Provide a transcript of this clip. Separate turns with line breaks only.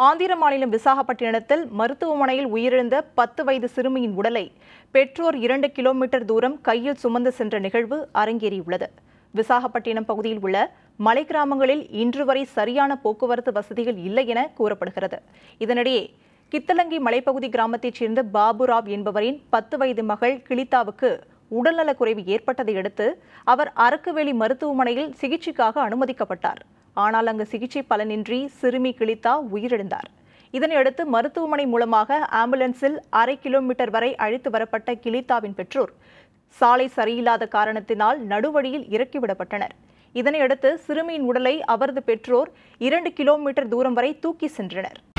ஆந்திர மாநிலம் விசாகப்பட்டினத்தில் மருத்துவமனையில் உயிரிழந்த பத்து வயது சிறுமியின் உடலை பெற்றோர் இரண்டு கிலோமீட்டர் தூரம் கையில் சுமந்து சென்ற நிகழ்வு அரங்கேறியுள்ளது விசாகப்பட்டினம் பகுதியில் உள்ள மலை கிராமங்களில் இன்று வரை சரியான போக்குவரத்து வசதிகள் இல்லை என கூறப்படுகிறது இதனிடையே கித்தலங்கி மலைப்பகுதி கிராமத்தைச் சேர்ந்த பாபுராவ் என்பவரின் பத்து வயது மகள் கிளித்தாவுக்கு உடல்நலக்குறைவு ஏற்பட்டதை அடுத்து அவர் அரக்குவேலி மருத்துவமனையில் சிகிச்சைக்காக அனுமதிக்கப்பட்டார் ஆனால் அங்கு சிகிச்சை பலனின்றி சிறுமி கிளித்தா உயிரிழந்தார் இதனையடுத்து மருத்துவமனை மூலமாக ஆம்புலன்ஸில் அரை கிலோமீட்டர் வரை அழைத்து வரப்பட்ட கிளித்தாவின் பெற்றோர் சாலை சரியில்லாத காரணத்தினால் நடுவழியில் இறக்கிவிடப்பட்டனர் இதனையடுத்து சிறுமியின் உடலை அவரது பெற்றோர் இரண்டு கிலோமீட்டர் தூரம் வரை தூக்கி சென்றனர்